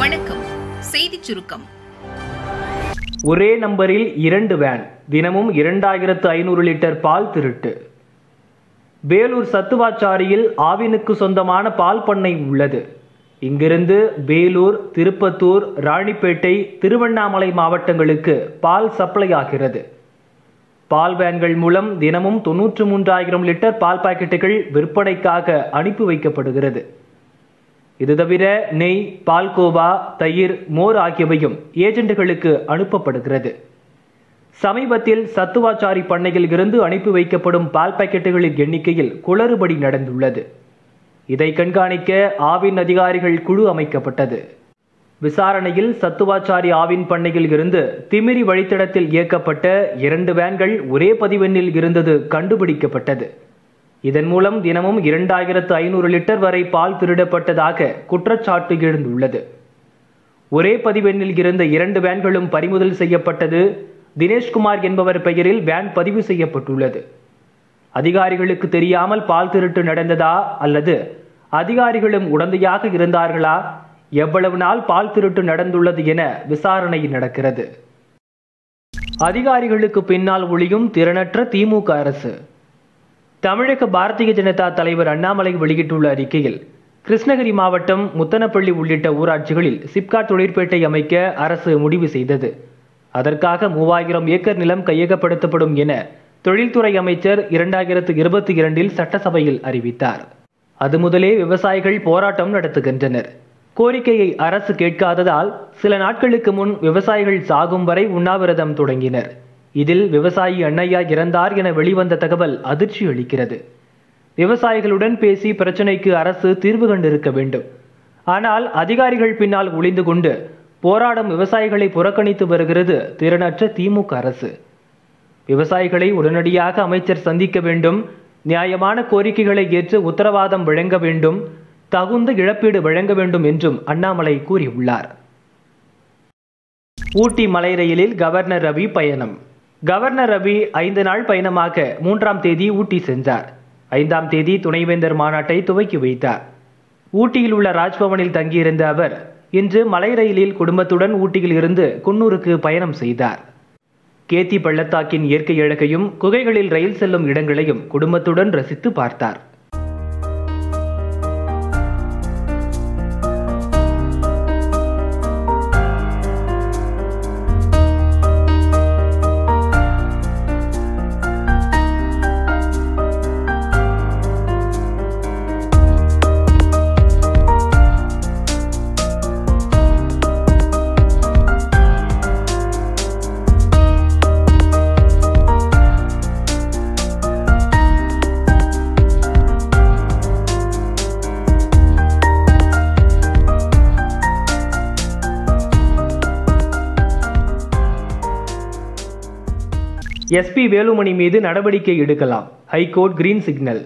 வணக்கம் செய்திச் சுருக்கம் ஒரே நம்பரில் இரண்டு வேன் தினமும் இரண்டாயிரத்து ஐநூறு லிட்டர் பால் திருட்டு வேலூர் சத்துவாச்சாரியில் ஆவினுக்கு சொந்தமான பால் பண்ணை உள்ளது இங்கிருந்து வேலூர் திருப்பத்தூர் ராணிப்பேட்டை திருவண்ணாமலை மாவட்டங்களுக்கு பால் சப்ளை ஆகிறது பால் வேன்கள் மூலம் தினமும் தொன்னூற்று மூன்றாயிரம் லிட்டர் பால் பாக்கெட்டுகள் விற்பனைக்காக அனுப்பி வைக்கப்படுகிறது இது தவிர நெய் பால்கோவா தயிர் மோர் ஆகியவையும் ஏஜென்ட்டுகளுக்கு அனுப்பப்படுகிறது சமீபத்தில் சத்துவாச்சாரி பண்ணையில் இருந்து அனுப்பி வைக்கப்படும் பால் பாக்கெட்டுகளின் எண்ணிக்கையில் குளறுபடி நடந்துள்ளது இதை கண்காணிக்க ஆவின் அதிகாரிகள் குழு அமைக்கப்பட்டது விசாரணையில் சத்துவாச்சாரி ஆவின் பண்ணையில் இருந்து திமிரி வழித்தடத்தில் இயக்கப்பட்ட இரண்டு வேன்கள் ஒரே பதிவெண்ணில் இருந்தது கண்டுபிடிக்கப்பட்டது இதன் மூலம் தினமும் இரண்டாயிரத்து ஐநூறு லிட்டர் வரை பால் திருடப்பட்டதாக குற்றச்சாட்டு எழுந்துள்ளது ஒரே பதிவெண்ணில் இருந்த இரண்டு வேன்களும் பறிமுதல் செய்யப்பட்டது தினேஷ்குமார் என்பவர் பெயரில் வேன் பதிவு செய்யப்பட்டுள்ளது அதிகாரிகளுக்கு தெரியாமல் பால் திருட்டு நடந்ததா அல்லது அதிகாரிகளும் உடந்தையாக இருந்தார்களா எவ்வளவு நாள் பால் திருட்டு நடந்துள்ளது என விசாரணை நடக்கிறது அதிகாரிகளுக்கு பின்னால் ஒளியும் திறனற்ற திமுக அரசு தமிழக பாரதிய ஜனதா தலைவர் அண்ணாமலை வெளியிட்டுள்ள அறிக்கையில் கிருஷ்ணகிரி மாவட்டம் முத்தனப்பள்ளி உள்ளிட்ட ஊராட்சிகளில் சிப்காட் தொழிற்பேட்டை அமைக்க அரசு முடிவு செய்தது அதற்காக மூவாயிரம் ஏக்கர் நிலம் கையகப்படுத்தப்படும் என தொழில்துறை அமைச்சர் இரண்டாயிரத்து இருபத்தி இரண்டில் சட்டசபையில் அறிவித்தார் அது முதலே விவசாயிகள் போராட்டம் நடத்துகின்றனர் கோரிக்கையை அரசு கேட்காததால் சில நாட்களுக்கு முன் விவசாயிகள் சாகும் வரை உண்ணாவிரதம் தொடங்கினர் இதில் விவசாயி அண்ணையா இறந்தார் என வெளிவந்த தகவல் அதிர்ச்சி அளிக்கிறது விவசாயிகளுடன் பேசி பிரச்சனைக்கு அரசு தீர்வு கண்டிருக்க வேண்டும் ஆனால் அதிகாரிகள் பின்னால் ஒளிந்து கொண்டு போராடும் விவசாயிகளை புறக்கணித்து வருகிறது திறனற்ற திமுக அரசு விவசாயிகளை உடனடியாக அமைச்சர் சந்திக்க வேண்டும் நியாயமான கோரிக்கைகளை ஏற்று உத்தரவாதம் வழங்க வேண்டும் தகுந்த இழப்பீடு வழங்க வேண்டும் என்றும் அண்ணாமலை கூறியுள்ளார் ஊட்டி மலை ரயிலில் கவர்னர் ரவி பயணம் கவர்னர் ரவி ஐந்து நாள் பயணமாக மூன்றாம் தேதி ஊட்டி சென்றார் ஐந்தாம் தேதி துணைவேந்தர் மாநாட்டை துவக்கி வைத்தார் ஊட்டியில் உள்ள ராஜ்பவனில் தங்கியிருந்த அவர் இன்று மலை ரயிலில் குடும்பத்துடன் ஊட்டியில் இருந்து குன்னூருக்கு பயணம் செய்தார் கேத்தி பள்ளத்தாக்கின் இயற்கை அழகையும் குகைகளில் ரயில் செல்லும் இடங்களையும் குடும்பத்துடன் ரசித்து பார்த்தார் எஸ்பி வேலுமணி மீது நடவடிக்கை எடுக்கலாம் ஹைகோர்ட் கிரீன் சிக்னல்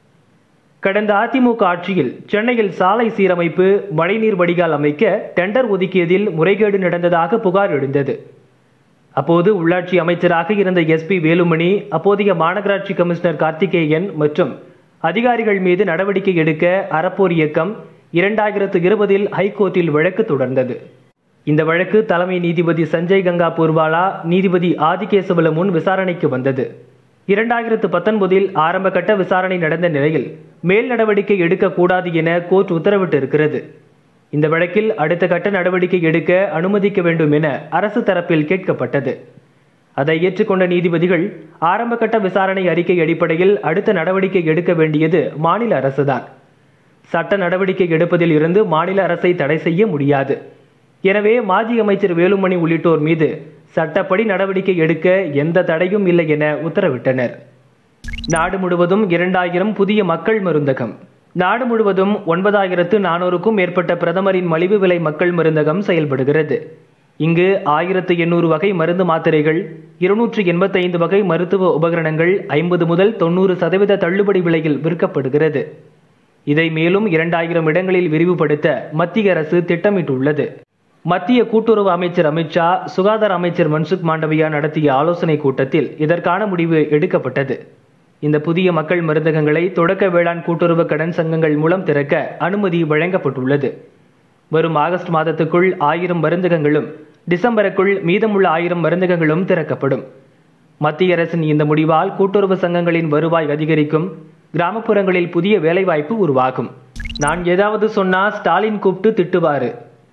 கடந்த அதிமுக ஆட்சியில் சென்னையில் சாலை சீரமைப்பு மழைநீர் வடிகால் அமைக்க டெண்டர் ஒதுக்கியதில் முறைகேடு நடந்ததாக புகார் எழுந்தது அப்போது உள்ளாட்சி அமைச்சராக இருந்த எஸ்பி வேலுமணி அப்போதைய மாநகராட்சி கமிஷனர் கார்த்திகேயன் மற்றும் அதிகாரிகள் மீது நடவடிக்கை எடுக்க அறப்போர் இயக்கம் இரண்டாயிரத்து இருபதில் ஹைகோர்ட்டில் வழக்கு தொடர்ந்தது இந்த வழக்கு தலைமை நீதிபதி சஞ்சய் கங்கா பூர்வாலா நீதிபதி ஆதிகேசவல முன் விசாரணைக்கு வந்தது இரண்டாயிரத்து பத்தொன்பதில் ஆரம்ப கட்ட விசாரணை நடந்த நிலையில் மேல் நடவடிக்கை எடுக்கக்கூடாது என கோர்ட் உத்தரவிட்டிருக்கிறது இந்த வழக்கில் அடுத்த கட்ட நடவடிக்கை எடுக்க அனுமதிக்க வேண்டும் என அரசு தரப்பில் கேட்கப்பட்டது அதை ஏற்றுக்கொண்ட நீதிபதிகள் ஆரம்ப கட்ட விசாரணை அறிக்கை அடிப்படையில் அடுத்த நடவடிக்கை எடுக்க வேண்டியது மாநில அரசுதான் சட்ட நடவடிக்கை எடுப்பதில் இருந்து மாநில அரசை தடை செய்ய முடியாது எனவே மாஜி அமைச்சர் வேலுமணி உள்ளிட்டோர் மீது சட்டப்படி நடவடிக்கை எடுக்க எந்த தடையும் இல்லை என உத்தரவிட்டனர் நாடு முழுவதும் இரண்டாயிரம் புதிய மக்கள் மருந்தகம் நாடு முழுவதும் ஒன்பதாயிரத்து நானூறுக்கும் மேற்பட்ட பிரதமரின் மலிவு விலை மக்கள் மருந்தகம் செயல்படுகிறது இங்கு ஆயிரத்து எண்ணூறு வகை மருந்து மாத்திரைகள் இருநூற்று எண்பத்தைந்து வகை மருத்துவ உபகரணங்கள் ஐம்பது முதல் தொண்ணூறு சதவீத தள்ளுபடி விலையில் விற்கப்படுகிறது இதை மேலும் இரண்டாயிரம் இடங்களில் விரிவுபடுத்த மத்திய அரசு திட்டமிட்டுள்ளது மத்திய கூட்டுறவு அமைச்சர் அமித்ஷா சுகாதார அமைச்சர் மன்சுக் மாண்டவியா நடத்திய ஆலோசனை கூட்டத்தில் இதற்கான முடிவு எடுக்கப்பட்டது இந்த புதிய மக்கள் மருந்தகங்களை தொடக்க வேளாண் கூட்டுறவு கடன் சங்கங்கள் மூலம் திறக்க அனுமதி வழங்கப்பட்டுள்ளது வரும் ஆகஸ்ட் மாதத்துக்குள் ஆயிரம் மருந்தகங்களும் டிசம்பருக்குள் மீதமுள்ள ஆயிரம் மருந்தகங்களும் திறக்கப்படும் மத்திய அரசின் இந்த முடிவால் கூட்டுறவு சங்கங்களின் வருவாய் அதிகரிக்கும் கிராமப்புறங்களில் புதிய வேலைவாய்ப்பு உருவாகும் நான் ஏதாவது சொன்னா ஸ்டாலின் கூப்பிட்டு திட்டுவாரு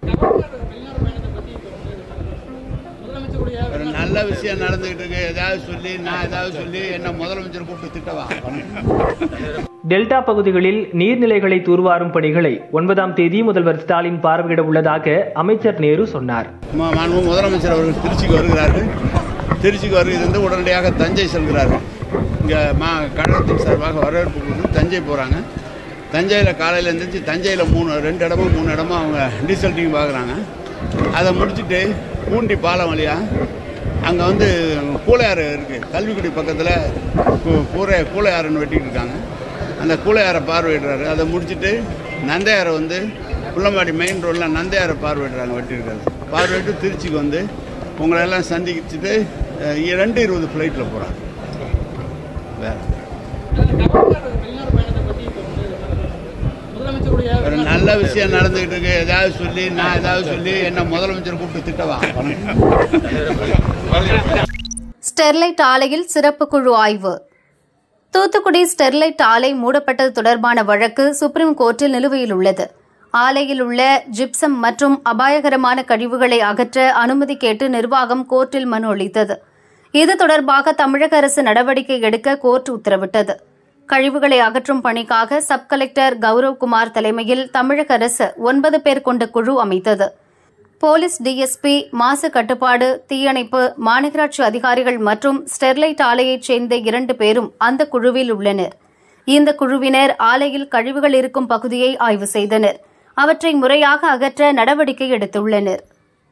ஒரு நல்ல விஷயம் நடந்துகிட்டு இருக்கு ஏதாவது சொல்லி நான் ஏதாவது சொல்லி என்ன முதலமைச்சர் கூப்பிட்டு திட்டவா டெல்டா பகுதிகளில் நீர்நிலைகளை தூர்வாரும் பணிகளை ஒன்பதாம் தேதி முதல்வர் ஸ்டாலின் பார்வையிட உள்ளதாக அமைச்சர் நேரு சொன்னார் ம- மாண்பு முதலமைச்சர் அவர்கள் திருச்சிக்கு வருகிறார்கள் திருச்சிக்கு வருகிறது உடனடியாக தஞ்சை செல்கிறார்கள் இங்கே மா கழகத்தின் சார்பாக வரவேற்பு கொடுத்து தஞ்சை போகிறாங்க தஞ்சையில் காலையில் எழுந்திரிச்சு தஞ்சையில் மூணு ரெண்டு இடமா மூணு இடமா அவங்க டீசல் டீம் பார்க்குறாங்க அதை முடிச்சுட்டு பூண்டி பாலம் வழியாக அங்கே வந்து கூளையாறு இருக்குது கல்விக்குடி பக்கத்தில் கூ- கூரை கூளையாறுன்னு வெட்டிட்டு இருக்காங்க அந்த கூளையாரை பார்வையிடுறாரு அதை முடிச்சுட்டு நந்தையாரை வந்து புள்ளம்பாடி மெயின் ரோட்டில் நந்தையாரை பார்வையிடுறாங்க வெட்டியிருக்காரு பார்வையிட்டு திருச்சிக்கு வந்து உங்களை எல்லாம் சந்திச்சுட்டு அஹ், ரெண்டு இருபது ஃப்ளைட்டில் போகிறாங்க வேறு ஒரு நல்ல விஷயம் நடந்துகிட்டு இருக்கு ஏதாவது சொல்லி நான் ஏதாவது சொல்லி என்ன முதலமைச்சர் கூப்பிட்டு திட்டவா ஸ்டெர்லைட் ஆலையில் சிறப்பு குழு ஆய்வு தூத்துக்குடி ஸ்டெர்லைட் ஆலை மூடப்பட்டது தொடர்பான வழக்கு சுப்ரீம் கோர்ட்டில் நிலுவையில் உள்ளது ஆலையில் உள்ள ஜிப்சம் மற்றும் அபாயகரமான கழிவுகளை அகற்ற அனுமதி கேட்டு நிர்வாகம் கோர்ட்டில் மனு அளித்தது இது தொடர்பாக தமிழக அரசு நடவடிக்கை எடுக்க கோர்ட் உத்தரவிட்டது கழிவுகளை அகற்றும் பணிக்காக சப் கலெக்டர் கௌரவ்குமார் தலைமையில் தமிழக அரசு ஒன்பது பேர் கொண்ட குழு அமைத்தது போலீஸ் டிஎஸ்பி மாசு கட்டுப்பாடு தீயணைப்பு மாநகராட்சி அதிகாரிகள் மற்றும் ஸ்டெர்லைட் ஆலையைச் சேர்ந்த இரண்டு பேரும் அந்த குழுவில் உள்ளனர் இந்த குழுவினர் ஆலையில் கழிவுகள் இருக்கும் பகுதியை ஆய்வு செய்தனர் அவற்றை முறையாக அகற்ற நடவடிக்கை எடுத்துள்ளனர்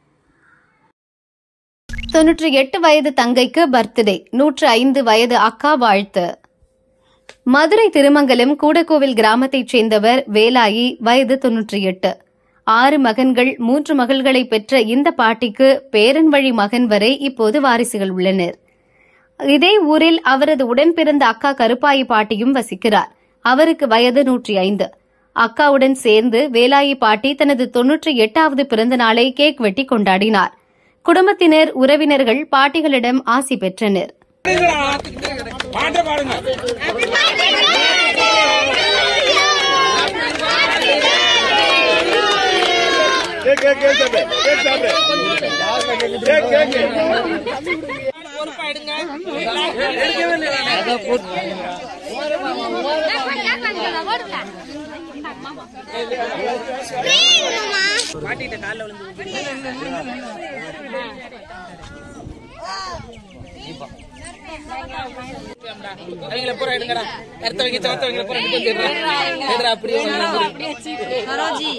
தொன்னூற்றி எட்டு வயது தங்கைக்கு பர்த்டே நூற்று ஐந்து வயது அக்கா வாழ்த்து மதுரை திருமங்கலம் கூடக்கோவில் கிராமத்தைச் சேர்ந்தவர் வேலாயி வயது தொன்னூற்றி எட்டு ஆறு மகன்கள் மூன்று மகள்களை பெற்ற இந்த பாட்டிக்கு பேரன் வழி மகன் வரை இப்போது வாரிசுகள் உள்ளனர் இதே ஊரில் அவரது உடன் பிறந்த அக்கா கருப்பாயி பாட்டியும் வசிக்கிறார் அவருக்கு வயது நூற்றி ஐந்து அக்காவுடன் சேர்ந்து வேலாயி பாட்டி தனது தொன்னூற்றி எட்டாவது பிறந்த நாளை கேக் வெட்டி கொண்டாடினார் குடும்பத்தினர் உறவினர்கள் பாட்டிகளிடம் ஆசி பெற்றனர் பாட்டை பாடுங்க அவங்கள பூரா எடுங்கடா அடுத்தவங்க சமத்தவங்கள பூரா எடுத்து வந்துடுறேன் எதிரா அப்படியே வந்து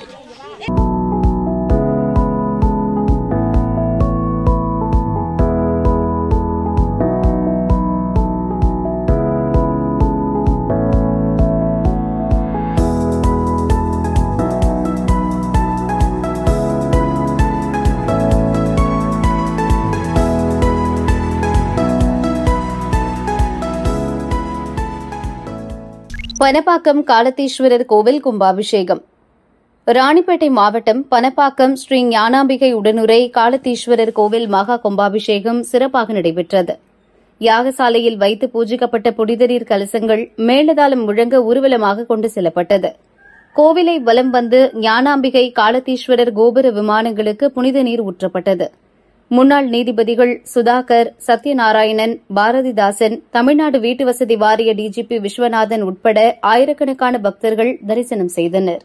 பனப்பாக்கம் காலத்தீஸ்வரர் கோவில் கும்பாபிஷேகம் ராணிப்பேட்டை மாவட்டம் பனப்பாக்கம் ஸ்ரீ ஞானாம்பிகை உடனுரை காலத்தீஸ்வரர் கோவில் மகா கும்பாபிஷேகம் சிறப்பாக நடைபெற்றது யாகசாலையில் வைத்து பூஜிக்கப்பட்ட புனிதநீர் கலசங்கள் மேலதாளம் முழங்க ஊர்வலமாக கொண்டு செல்லப்பட்டது கோவிலை வலம் வந்து ஞானாம்பிகை காலத்தீஸ்வரர் கோபுர விமானங்களுக்கு புனித நீர் ஊற்றப்பட்டது முன்னாள் நீதிபதிகள் சுதாகர் சத்யநாராயணன் பாரதிதாசன் தமிழ்நாடு வீட்டு வசதி வாரிய டிஜிபி விஸ்வநாதன் உட்பட ஆயிரக்கணக்கான பக்தர்கள் தரிசனம் செய்தனர்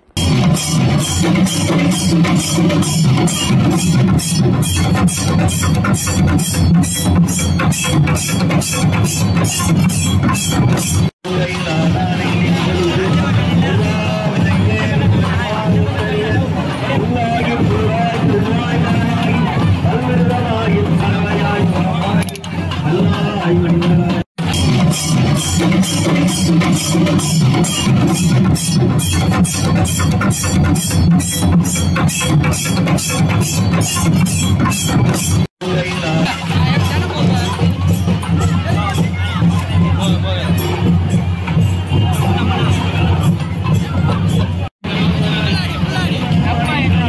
அப்பா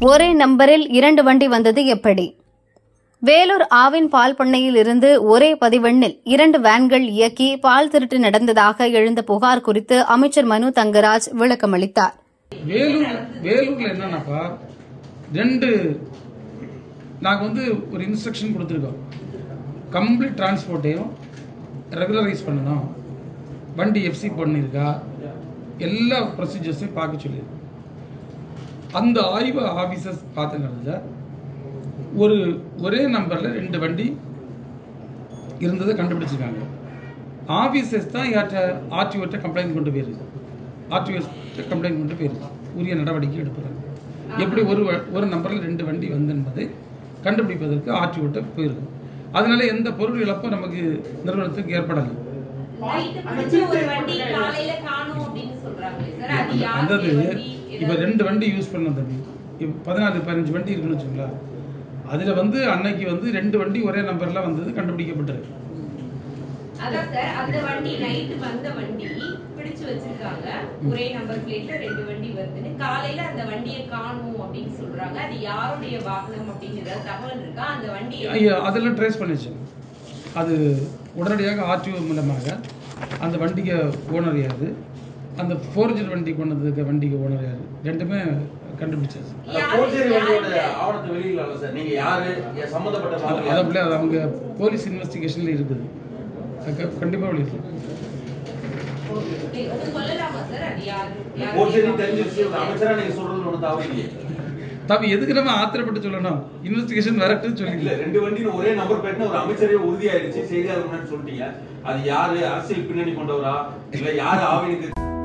ஒரே நம்பரில் இரண்டு வண்டி வந்தது எப்படி வேலூர் ஆவின் பால் பண்ணையில் இருந்து ஒரே பதிவெண்ணில் இரண்டு வேன்கள் இயக்கி பால் திருட்டு நடந்ததாக எழுந்த புகார் குறித்து அமைச்சர் மனு தங்கராஜ் விளக்கமளித்தார் வேலூர் வேலூர்ல என்னன்னாப்பா ரெண்டு நாங்கள் வந்து ஒரு இன்ஸ்ட்ரக்ஷன் கொடுத்துருக்கோம் கம்ப்ளீட் டிரான்ஸ்போர்ட்டையும் ரெகுலரைஸ் பண்ணணும் வண்டி எஃப்சி பண்ணியிருக்கா எல்லா ப்ரொசீஜர்ஸையும் பார்க்க சொல்லியிருக்கோம் அந்த ஆய்வு ஆஃபீஸர்ஸ் பார்த்துங்கிறதுல ஒரு ஒரே நம்பரில் ரெண்டு வண்டி இருந்ததை கண்டுபிடிச்சிருக்காங்க ஆஃபீஸர்ஸ் தான் யார்கிட்ட ஆர்டிஓட்ட கம்ப்ளைண்ட் கொண்டு போயிருக்கு ஆர்டிஓ கம்ப்ளைண்ட் கொண்டு போயிருக்கு உரிய நடவடிக்கை எடுப்பாங்க எப்படி ஒரு வ- ஒரு நம்பரில் ரெண்டு வண்டி வந்து என்பதை கண்டுபிடிப்பதற்கு ஆர்டிஓட்ட போயிருக்கு அதனால எந்த பொருள் இழப்பும் நமக்கு நிறுவனத்துக்கு ஏற்படலை நைட்டு பிடிச்ச ஒரு வண்டி காலையில காணோம் அப்படின்னு சொல்றாங்களே சார் அது அதாவது யாருடைய வண்டி இப்போ ரெண்டு வண்டி யூஸ் பண்ண தம்பி இப்போ பதினாலு பதினஞ்சு வண்டி இருக்குன்னு வச்சுங்களா அதில் வந்து அன்னைக்கு வந்து ரெண்டு வண்டி ஒரே நம்பரில் வந்தது கண்டுபிடிக்கப்பட்டிருக்கு அதான் சார் அந்த வண்டி நைட்டு வந்த வண்டி பிடிச்சு வச்சிருக்காங்க ஒரே நம்பர் பிளேட்ல ரெண்டு வண்டி வருதுன்னு காலையில அந்த வண்டியை காணோம் அப்படின்னு சொல்றாங்க அது யாருடைய வாகனம் அப்படின்னு ஏதாவது தகவல் இருக்கா அந்த வண்டி ஐயா அதெல்லாம் ட்ரேஸ் பண்ணிச்சு அது உடனடியாக ஆர்டிஓ மூலமாக அந்த வண்டிக்கு ஓனர் யாரு அந்த ஃபோர்ஜர் வண்டி கொண்டு வந்ததுக்கு வண்டிக்கு ஓனர் யாரு ரெண்டுமே கண்டுபிடிச்சாச்சு போர்ஜரி வண்டியோட ஆவணத்தை வெளியிடலாம்ல சார் நீங்க யாரு என் சம்பந்தப்பட்ட அது நபர் அதை யாரு? அப்படியே அது அவங்க போலீஸ் இன்வெஸ்டிகேஷனில் இருக்குது கண்டிப்பாக வெளியிடலாம் அது சொல்லலாமா சார் அது யாரு போர்ஜரி யாருடைய தெரிஞ்சிருச்சு ஒரு அமைச்சரா நீங்க சொல்றது ஒண்ணு தவறு இல்லையே தம்பி எதுக்கு நம்ம ஆத்திரப்பட்டு சொல்லணும் இன்வெஸ்டிகேஷன் வரட்டுன்னு இல்ல சொல்லிக்கல ரெண்டு வண்டின்னு ஒரே நம்பர் பிளேட்னு ஒரு அமைச்சரே உறுதியாயிருச்சு செய்தியாளர் முன்னாடி சொல்லிட்டீங்க அது யாரு அரசியல் பின்னணி கொண்டவரா இல்ல யாரு ஆவினுக்கு